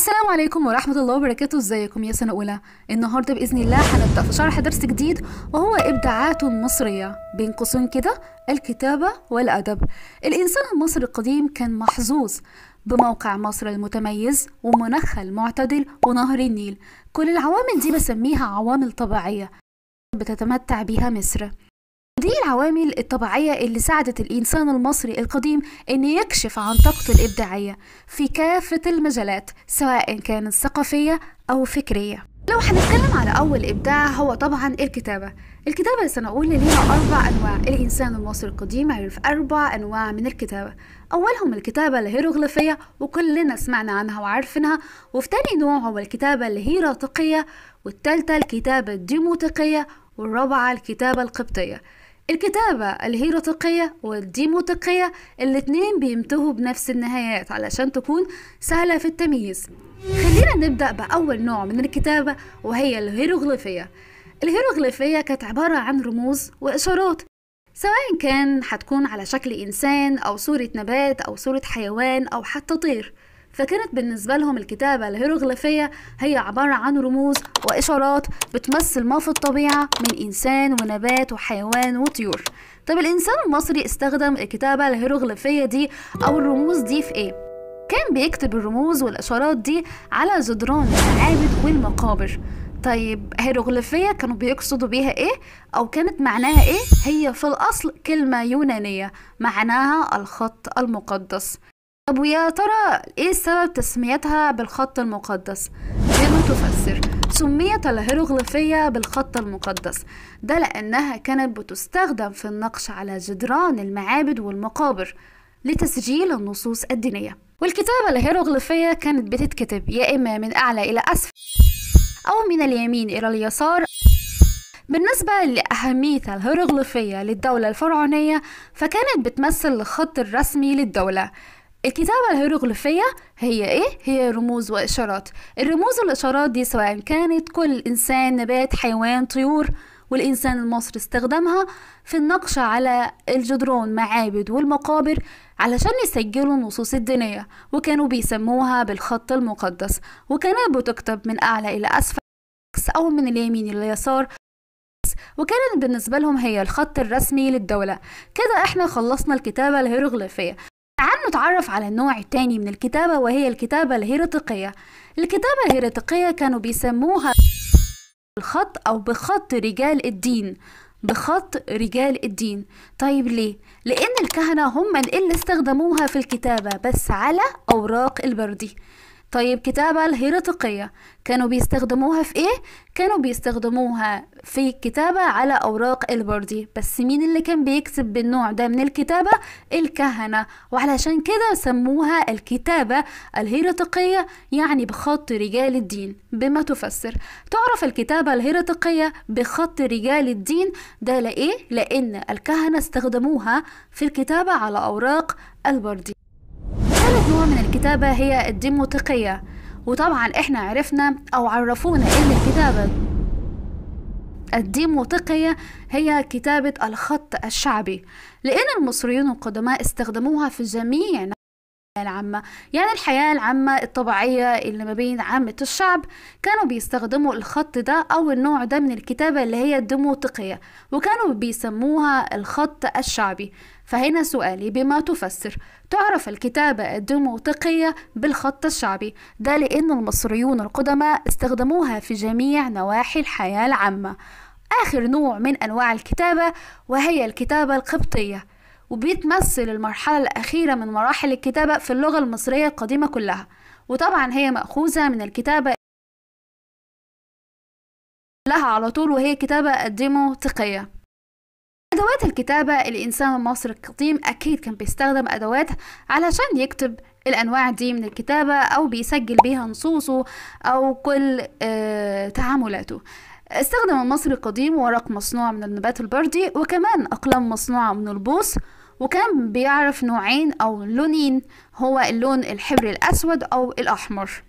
السلام عليكم ورحمة الله وبركاته ازيكم يا سنة أولى النهاردة بإذن الله هنبدأ في شرح درس جديد وهو إبداعات مصرية بين قوسين كده الكتابة والأدب الإنسان المصري القديم كان محظوظ بموقع مصر المتميز ومناخها المعتدل ونهر النيل كل العوامل دي بسميها عوامل طبيعية بتتمتع بيها مصر دي العوامل الطبيعية اللي ساعدت الإنسان المصري القديم إن يكشف عن طاقته الإبداعية في كافة المجالات سواء كانت ثقافية أو فكرية لو هنتكلم على أول إبداع هو طبعا الكتابة الكتابة سنقول ليها أربع أنواع الإنسان المصري القديم عرف أربع أنواع من الكتابة أولهم الكتابة الهيروغليفية وكلنا سمعنا عنها وعارفينها وفي تاني نوع هو الكتابة الهيراتقية والتالتة الكتابة الديموتقية والرابعة الكتابة القبطية الكتابة الهيروتقية والديموتقية الاتنين بينتهوا بنفس النهايات علشان تكون سهلة في التمييز خلينا نبدأ بأول نوع من الكتابة وهي الهيروغليفية الهيروغليفية كانت عبارة عن رموز وإشارات سواء كان هتكون على شكل إنسان أو صورة نبات أو صورة حيوان أو حتى طير فكانت بالنسبة لهم الكتابة الهيروغليفية هي عبارة عن رموز وإشارات بتمثل ما في الطبيعة من إنسان ونبات وحيوان وطيور طب الإنسان المصري استخدم الكتابة الهيروغليفية دي أو الرموز دي في إيه؟ كان بيكتب الرموز والإشارات دي على جدران المعابد والمقابر طيب هيروغليفية كانوا بيقصدوا بيها ايه او كانت معناها ايه هي في الاصل كلمة يونانية معناها الخط المقدس طب ويا ترى ايه سبب تسميتها بالخط المقدس بما تفسر سميت الهيروغليفية بالخط المقدس ده لأنها كانت بتستخدم في النقش على جدران المعابد والمقابر لتسجيل النصوص الدينية والكتابة الهيروغليفية كانت بتتكتب يا إما من أعلى إلى أسفل أو من اليمين إلى اليسار بالنسبة لأهمية الهيروغليفية للدولة الفرعونية فكانت بتمثل الخط الرسمي للدولة الكتابة الهيروغليفية هي ايه؟ هي رموز وإشارات الرموز والإشارات دي سواء كانت كل إنسان نبات حيوان طيور والإنسان المصري استخدمها في النقش على الجدران معابد والمقابر علشان يسجلوا النصوص الدينية وكانوا بيسموها بالخط المقدس وكانت بتكتب من أعلى إلى أسفل أو من اليمين إلى اليسار وكانت بالنسبة لهم هي الخط الرسمي للدولة كده احنا خلصنا الكتابة الهيروغليفية تعالوا نتعرف على النوع التاني من الكتابة وهي الكتابة الهيراتقية الكتابة الهيراتقية كانوا بيسموها الخط أو بخط رجال الدين بخط رجال الدين طيب ليه؟ لأن الكهنة هم اللي استخدموها في الكتابة بس على أوراق البردي طيب كتابة الهيراتقية كانوا بيستخدموها في ايه؟ كانوا بيستخدموها في الكتابة على أوراق البردي بس مين اللي كان بيكتب بالنوع ده من الكتابة؟ الكهنة وعلشان كده سموها الكتابة الهيراتقية يعني بخط رجال الدين بما تفسر تعرف الكتابة الهيراتقية بخط رجال الدين ده لإيه؟ لأن الكهنة استخدموها في الكتابة على أوراق البردي ثالث نوع من الكتابة هي الديموتقية وطبعا احنا عرفنا او عرفونا ان الكتابة الديموتقية هي كتابة الخط الشعبي لأن المصريون القدماء استخدموها في جميع العامة يعني الحياة العامة الطبيعية اللي ما بين عامة الشعب كانوا بيستخدموا الخط ده أو النوع ده من الكتابة اللي هي الديموتقية وكانوا بيسموها الخط الشعبي فهنا سؤالي بما تفسر تعرف الكتابة الديموتقية بالخط الشعبي ده لأن المصريون القدماء استخدموها في جميع نواحي الحياة العامة آخر نوع من أنواع الكتابة وهي الكتابة القبطية وبيتمثل المرحلة الأخيرة من مراحل الكتابة في اللغة المصرية القديمة كلها وطبعا هي مأخوذة من الكتابة لها على طول وهي كتابة الديموتقية أدوات الكتابة الإنسان المصري القديم أكيد كان بيستخدم أدوات علشان يكتب الأنواع دي من الكتابة أو بيسجل بيها نصوصه أو كل آه تعاملاته استخدم المصري القديم ورق مصنوع من النبات البردي وكمان أقلام مصنوعة من البوص وكان بيعرف نوعين أو لونين هو اللون الحبري الأسود أو الأحمر